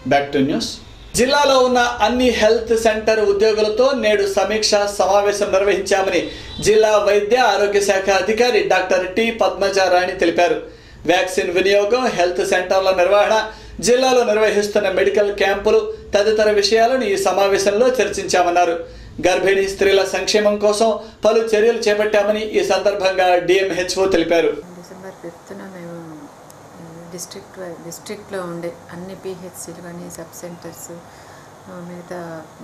back to news జిల్లాలో ఉన్న అన్ని హెల్త్ సెంటర్ ఉద్యోగులతో నేడు సమీక్ష సమావేశం నిర్వహించామని జిల్లా వైద్య ఆరోగ్య శాఖ అధికారి డాక్టర్ టి పద్మజారాణి తెలిపారు వ్యాక్సిన్ వినియోగం హెల్త్ సెంటర్ల నిర్వహణ జిల్లాలో నిర్వహిస్తున్న మెడికల్ క్యాంపులు తదితర విషయాలను ఈ సమావేశంలో చర్చించామన్నారు గర్భిణీ స్త్రీల సంక్షేమం కోసం పలు చర్యలు చేపట్టామని ఈ సందర్భంగా డిఎంహెచ్ఓ తెలిపారు డిసెంబర్ ఫిఫ్త్న మేము డిస్ట్రిక్ట్ వై- డిస్ట్రిక్ట్లో ఉండే అన్ని పిహెచ్సిలు కానీ సబ్ సెంటర్స్ ఆ, మిగతా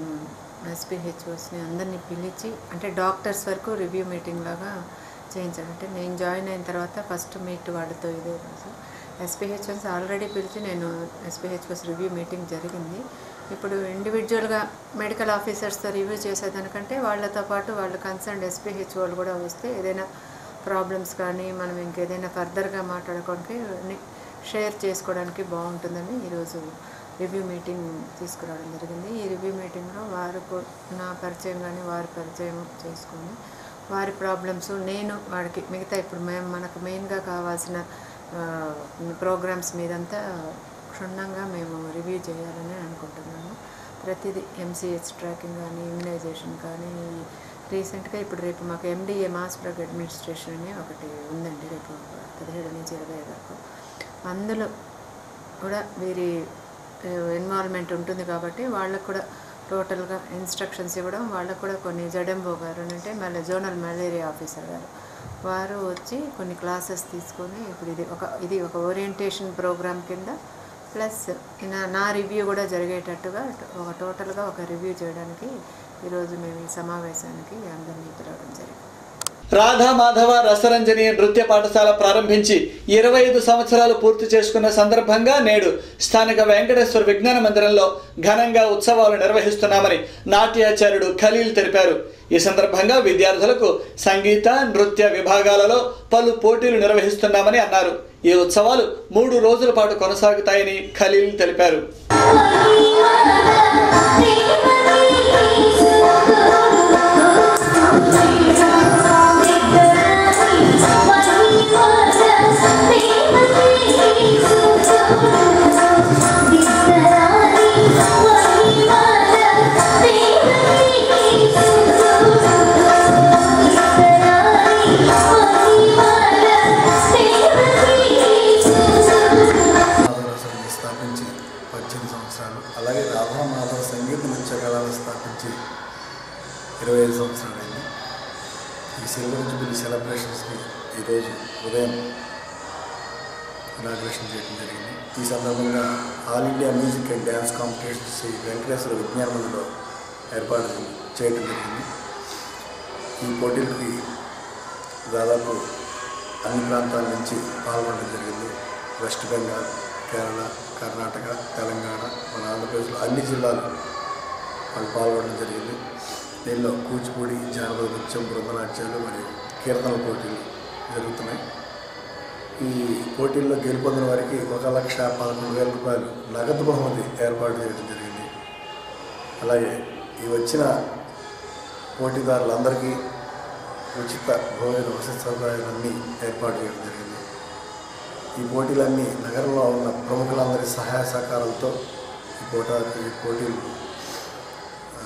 ఎస్పీహెచ్ఓస్ని అందరినీ పిలిచి అంటే డాక్టర్స్ వరకు రివ్యూ మీటింగ్ లాగా చేయించాను అంటే నేను జాయిన్ అయిన తర్వాత ఫస్ట్ మీట్ వాళ్ళతో ఇదే రోజు ఎస్పీహెచ్ఓస్ ఆల్రెడీ పిలిచి నేను ఎస్పీహెచ్ఓస్ రివ్యూ మీటింగ్ జరిగింది ఇప్పుడు ఇండివిజువల్గా మెడికల్ ఆఫీసర్స్తో రివ్యూ చేసేదానికంటే వాళ్ళతో పాటు వాళ్ళు కన్సర్న్ ఎస్పీహెచ్ వాళ్ళు కూడా వస్తే ఏదైనా ప్రాబ్లమ్స్ కానీ మనం ఇంకేదైనా ఫర్దర్గా మాట్లాడుకోవడానికి అన్ని షేర్ చేసుకోవడానికి బాగుంటుందని ఈరోజు రివ్యూ మీటింగ్ తీసుకురావడం జరిగింది ఈ రివ్యూ మీటింగ్లో వారు కూ- నా పరిచయం కానీ వారి పరిచయం చేసుకొని వారి ప్రాబ్లమ్స్ నేను వాడికి మిగతా ఇప్పుడు మేము మనకు మెయిన్గా కావాల్సిన ప్రోగ్రామ్స్ మీదంతా క్షుణ్ణంగా మేము రివ్యూ చేయాలని అనుకుంటున్నాము ప్రతిదీ ఎంసీహెచ్ ట్రాకింగ్ కానీ ఇమ్యునైజేషన్ కానీ రీసెంట్గా ఇప్పుడు రేపు మాకు ఎండిఏ మాస్ డ్రగ్ అడ్మినిస్ట్రేషన్ అని ఒకటి ఉందండి రేపు పదిహేడు నుంచి ఇరవై వరకు అందులో కూడా వీరి ఇన్వాల్వ్మెంట్ ఉంటుంది కాబట్టి వాళ్ళకు కూడా టోటల్గా ఇన్స్ట్రక్షన్స్ ఇవ్వడం వాళ్ళకు కూడా కొన్ని జడెంబో గారు అని అంటే మళ్ళీ జోనల్ మలేరియా ఆఫీసర్ గారు వారు వచ్చి కొన్ని క్లాసెస్ తీసుకొని ఇప్పుడు ఇది ఒక ఇది ఒక ఓరియంటేషన్ ప్రోగ్రామ్ కింద ప్లస్ నా నా రివ్యూ కూడా జరిగేటట్టుగా ఒక టోటల్గా ఒక రివ్యూ చేయడానికి ఈరోజు మేము ఈ సమావేశానికి అందరినీ పిలవడం జరిగింది రాధా మాధవ రసరంజని నృత్య పాఠశాల ప్రారంభించి ఇరవై ఐదు సంవత్సరాలు పూర్తి చేసుకున్న సందర్భంగా నేడు స్థానిక వెంకటేశ్వర విజ్ఞాన మందిరంలో ఘనంగా ఉత్సవాలు నిర్వహిస్తున్నామని నాట్యాచార్యుడు ఖలీల్ తెలిపారు ఈ సందర్భంగా విద్యార్థులకు సంగీత నృత్య విభాగాలలో పలు పోటీలు నిర్వహిస్తున్నామని అన్నారు ఈ ఉత్సవాలు మూడు రోజుల పాటు కొనసాగుతాయని ఖలీల్ తెలిపారు మాధవ సంగీత స్థాపించి పద్దెనిమిది సంవత్సరాలు అలాగే రాధా మాధవ సంగీత నృత్య కళాలు స్థాపించి ఇరవై ఐదు సంవత్సరాలు అయింది ఈ సిల్వర్ జూబిలీ సెలబ్రేషన్స్కి ఈరోజు ఉదయం ఇనాగ్రేషన్ చేయడం జరిగింది ఈ సందర్భంగా all India music and dance competitions ఈ వెంకటేశ్వర విజ్ఞాన మందిలో ఏర్పాటు చేయడం జరిగింది ఈ పోటీలకి దాదాపు అన్ని ప్రాంతాల నుంచి పాల్గొనడం జరిగింది వెస్ట్ బెంగాల్ కేరళ కర్ణాటక తెలంగాణ మన ఆంధ్రప్రదేశ్లో అన్ని జిల్లాలు వాళ్ళు పాల్గొనడం జరిగింది దీనిలో కూచిపూడి జానపద నృత్యం బృందనాట్యాలు మరియు కీర్తనల పోటీలు జరుగుతున్నాయి ఈ పోటీల్లో గెలుపొందిన వారికి ఒక లక్ష పదకొండు వేల రూపాయలు నగదు బహుమతి ఏర్పాటు చేయడం జరిగింది అలాగే ఈ వచ్చిన పోటీదారులందరికీ ఉచిత భోజన వసతి సౌకర్యాలన్నీ ఏర్పాటు చేయడం జరిగింది ఈ పోటీలన్నీ నగరంలో ఉన్న ప్రముఖులందరి సహాయ సహకారాలతో ఈ పోట ఈ పోటీలు ఆ,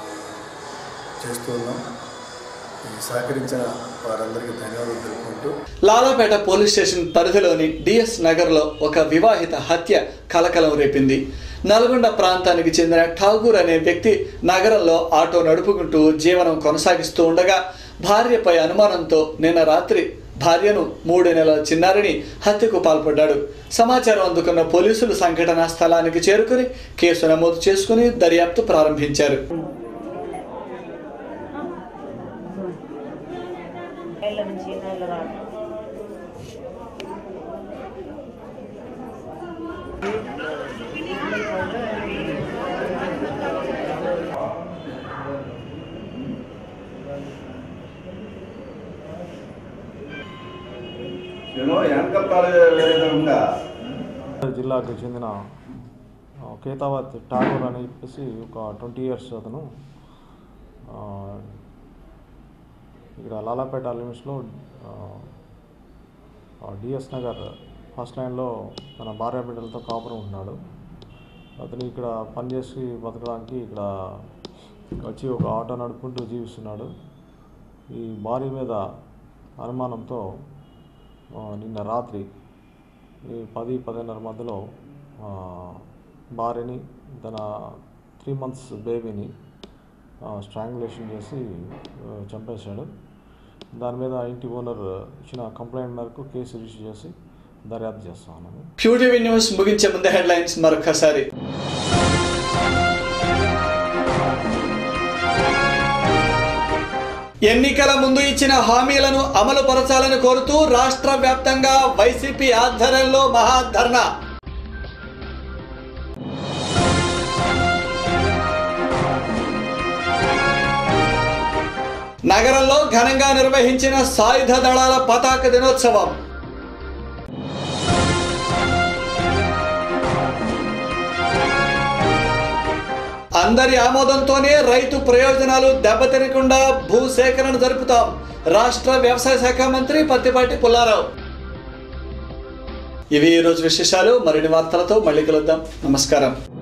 చేస్తూ ఉన్నాం ఈ సహకరించిన వారందరికీ ధన్యవాదాలు తెలుపుకుంటూ లాలాపేట పోలీస్ స్టేషన్ పరిధిలోని డిఎస్ నగర్లో ఒక వివాహిత హత్య కలకలం రేపింది నల్గొండ ప్రాంతానికి చెందిన ఠాగూర్ అనే వ్యక్తి నగరంలో ఆటో నడుపుకుంటూ జీవనం కొనసాగిస్తూ ఉండగా భార్యపై అనుమానంతో నిన్న రాత్రి భార్యను మూడు నెలల చిన్నారిని హత్యకు పాల్పడ్డాడు సమాచారం అందుకున్న పోలీసులు సంఘటనా స్థలానికి చేరుకుని కేసు నమోదు చేసుకుని దర్యాప్తు ప్రారంభించారు ఏళ్ళ నుంచి ఎన్నోళ్ళు రాదు నేను వెనకపాలి విధంగా జిల్లాకు చెందిన ఆ, కేతావత్ ఠాగూర్ అని చెప్పేసి ఒక ట్వంటీ ఇయర్స్ అతను ఆ, ఇక్కడ లాలాపేట లిమిట్స్లో డిఎస్ నగర్ ఫస్ట్ లైన్లో తన భార్య బిడ్డలతో కాపురం ఉంటున్నాడు అతను ఇక్కడ పనిచేసి బతకడానికి ఇక్కడ వచ్చి ఒక ఆటో నడుపుకుంటూ జీవిస్తున్నాడు ఈ భార్య మీద అనుమానంతో ఆ, నిన్న రాత్రి ఈ పది పదిన్నర మధ్యలో ఆ, భార్యని తన త్రీ మంత్స్ బేబీని స్ట్రాంగులేషన్ చేసి ఆ, చంపేశాడు దాని మీద ఇంటి ఓనర్ ఇచ్చిన కంప్లైంట్ మేరకు కేసు రిజిస్టర్ చేసి దర్యాప్తు చేస్తా ఉన్నాము క్యూటీవీ న్యూస్ ముగించే ముందే హెడ్లైన్స్ మరొకసారి ఎన్నికల ముందు ఇచ్చిన హామీలను అమలు పరచాలని కోరుతూ రాష్ట్ర వ్యాప్తంగా వైసీపీ ఆధ్వర్యంలో మహాధర్నా నగరంలో ఘనంగా నిర్వహించిన సాయుధ దళాల పతాక దినోత్సవం అందరి ఆమోదంతోనే రైతు ప్రయోజనాలు దెబ్బతినకుండా భూసేకరణ జరుపుతాం రాష్ట్ర వ్యవసాయ శాఖ మంత్రి పత్తిపాటి పుల్లారావు ఇవి ఈరోజు విశేషాలు మరిన్ని వార్తలతో మళ్ళీ కలుద్దాం నమస్కారం